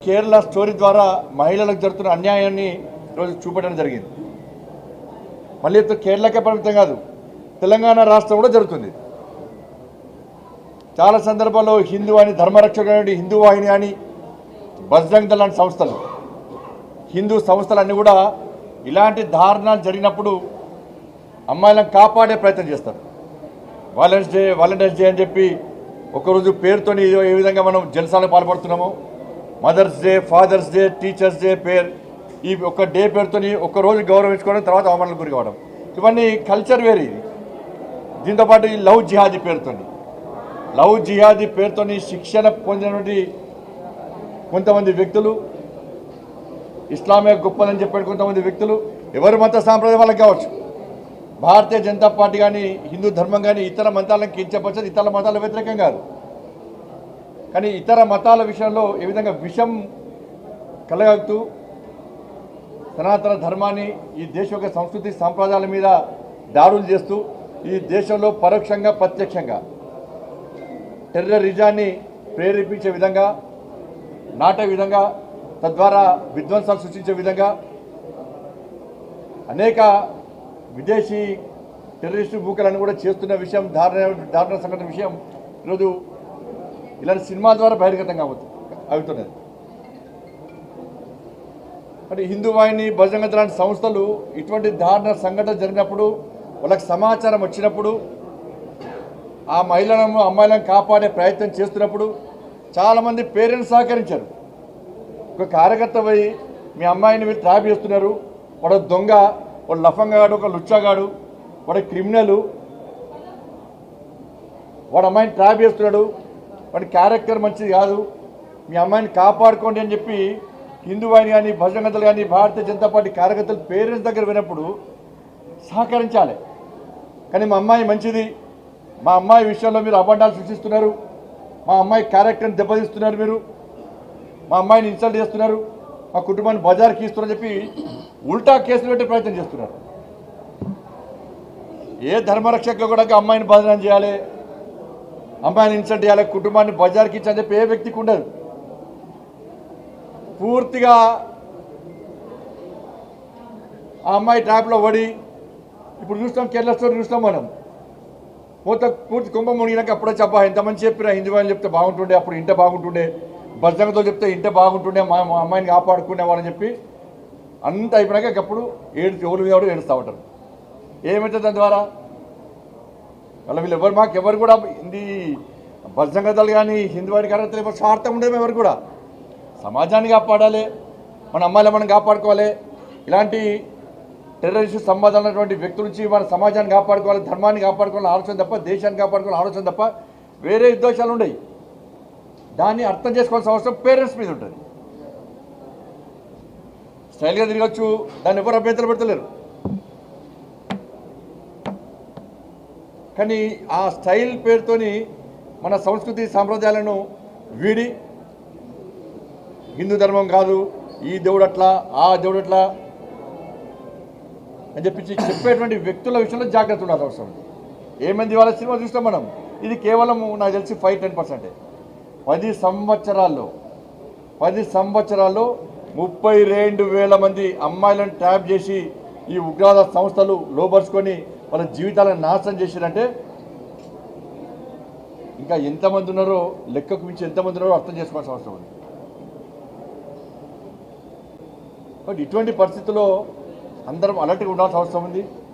Kerala story ద్వారా మహిళలకు జరుగుతున్న అన్యాయాన్ని ఈరోజు చూపడం జరిగింది మళ్ళీ ఇప్పుడు కేరళకే పరిమితం కాదు తెలంగాణ రాష్ట్రం కూడా జరుగుతుంది చాలా సందర్భాల్లో హిందూ అని ధర్మరక్షకుడు అని హిందూ వాహిని అని బజరంగ్ దళ్ లాంటి సంస్థలు హిందూ సంస్థలన్నీ కూడా ఇలాంటి దారుణాలు జరిగినప్పుడు అమ్మాయిలను కాపాడే ప్రయత్నం చేస్తారు వాలంటీర్స్ డే వాలంటీర్స్ డే అని చెప్పి ఒకరోజు పేరుతోని ఏదో ఏ విధంగా మనం జలసాలకు పాల్పడుతున్నామో mother's day father's day teachers day పేరు ఈ ఒక్క డే పేరుతోని ఒక రోజు గౌరవించుకోవడం తర్వాత అవమానాలకు గురి కావడం ఇవన్నీ కల్చర్ వేరే ఇది దీంతోపాటు ఈ లవ్ జిహాదీ పేరుతోని లవ్ జిహాదీ పేరుతోని శిక్షణ పొందినటువంటి కొంతమంది వ్యక్తులు ఇస్లామే గొప్పదని చెప్పాడు కొంతమంది వ్యక్తులు ఎవరి మత సాంప్రదాయం వాళ్ళకి కావచ్చు భారతీయ జనతా పార్టీ కానీ హిందూ ధర్మం కానీ ఇతర మతాలను కించపరచదు ఇతర మతాల వ్యతిరేకం కాదు కానీ ఇతర మతాల విషయంలో ఏ విధంగా విషం కలగలుగుతూ సనాతన ధర్మాన్ని ఈ దేశ యొక్క సంస్కృతి సాంప్రదాయాల మీద దాడులు చేస్తూ ఈ దేశంలో పరోక్షంగా ప్రత్యక్షంగా టెర్రరిజాన్ని ప్రేరేపించే విధంగా నాటే విధంగా తద్వారా విధ్వంసాలు సృష్టించే విధంగా అనేక విదేశీ టెర్రరిస్టు మూకలను కూడా చేస్తున్న విషయం దారుణ దారుణ సంఘటన విషయం ఈరోజు ఇలాంటి సినిమా ద్వారా బహిర్గతంగా అవుతుంది అవుతున్నది అంటే హిందూ వాహిని బజరంగ దళ లాంటి సంస్థలు ఇటువంటి దారుణ సంఘటన జరిగినప్పుడు వాళ్ళకి సమాచారం వచ్చినప్పుడు ఆ మహిళలను అమ్మాయిలను కాపాడే ప్రయత్నం చేస్తున్నప్పుడు చాలామంది పేరెంట్స్ సహకరించారు ఒక కార్యకర్త పోయి మీ అమ్మాయిని మీరు ట్రాప్ చేస్తున్నారు వాడు దొంగ వాడు లఫంగాడు ఒక లుచ్చగాడు వాడు క్రిమినల్ వాడు అమ్మాయిని ట్రాప్ చేస్తున్నాడు వాడి క్యారెక్టర్ మంచిది కాదు మీ అమ్మాయిని కాపాడుకోండి అని చెప్పి హిందూ వాహిని కానీ భజనగతలు కానీ భారతీయ జనతా పార్టీ కార్యకర్తలు పేరెంట్స్ దగ్గర వినప్పుడు సహకరించాలి కానీ మా అమ్మాయి మంచిది మా అమ్మాయి విషయంలో మీరు అబద్ధాలు సృష్టిస్తున్నారు మా అమ్మాయి క్యారెక్టర్ని దెబ్బతీస్తున్నారు మీరు మా అమ్మాయిని ఇన్సల్ట్ చేస్తున్నారు మా కుటుంబాన్ని బజార్కి ఇస్తున్నారని చెప్పి ఉల్టా కేసులు పెట్టే ప్రయత్నం చేస్తున్నారు ఏ ధర్మరక్షకులు కూడా అమ్మాయిని బదనాం చేయాలి అమ్మాయిని ఇన్సల్ట్ చేయాలి కుటుంబాన్ని బజార్కి ఇచ్చని చెప్పి ఏ వ్యక్తికి ఉండదు పూర్తిగా ఆ అమ్మాయి ట్రాప్లో పడి ఇప్పుడు చూస్తాం కేరళ స్టోరీ చూస్తాం మనం పూత పూర్తి కుంభం మునిగినాక అప్పుడే చెప్పా ఎంత మంచి చెప్పినా హిందీ వాళ్ళు చెప్తే బాగుంటుండే అప్పుడు ఇంట బాగుంటుండే బజరంగతో చెప్తే ఇంట బాగుంటుండే మా మా అమ్మాయిని కాపాడుకునేవాళ్ళని చెప్పి అంత అయిపోయినాక అప్పుడు ఏడు ఎవరు ఎవరు ఏడుస్తూ ఉంటారు ఏమవుతుంది దాని ద్వారా వాళ్ళ వీళ్ళు ఎవరు మాకు ఎవరు కూడా హిందీ బజరంగతలు కానీ హిందీ వాడి కార్యకర్తలు ఎవరు స్వార్థం ఉండదు ఎవరు కూడా సమాజాన్ని కాపాడాలి మన అమ్మాయిలు మనం కాపాడుకోవాలి ఇలాంటి టెర్రరిస్ట్ సంబంధాలైనటువంటి వ్యక్తుల నుంచి మన సమాజాన్ని కాపాడుకోవాలి ధర్మాన్ని కాపాడుకోవాలి ఆలోచన తప్ప దేశాన్ని కాపాడుకోవాలి ఆలోచన తప్ప వేరే ఉద్దేశాలు ఉండవు దాన్ని అర్థం చేసుకోవాల్సిన అవసరం పేరెంట్స్ మీద ఉంటుంది స్టైల్గా తిరగచ్చు దాన్ని ఎవరు అభ్యంతరం పెడతలేరు కానీ ఆ స్టైల్ పేరుతోని మన సంస్కృతి సాంప్రదాయాలను వీడి హిందూ ధర్మం కాదు ఈ దేవుడు అట్లా ఆ దేవుడు అట్లా అని చెప్పించి చెప్పేటువంటి వ్యక్తుల విషయంలో జాగ్రత్త ఉండాల్సిన అవసరం ఉంది ఏమంది వాళ్ళ సినిమా చూస్తాం మనం ఇది కేవలం నాకు తెలిసి ఫైవ్ టెన్ పర్సెంటే పది సంవత్సరాల్లో పది సంవత్సరాల్లో ముప్పై రెండు వేల మంది అమ్మాయిలను ట్యాప్ చేసి ఈ ఉగ్రవాద సంస్థలు లోపరుచుకొని వాళ్ళ జీవితాలను నాశనం చేసిరంటే ఇంకా ఎంతమంది ఉన్నారో లెక్కకు మించి ఎంతమంది ఉన్నారో అర్థం చేసుకోవాల్సిన అవసరం ఉంది బట్ ఇటువంటి పరిస్థితుల్లో అందరం అలర్ట్గా ఉండాల్సిన అవసరం ఉంది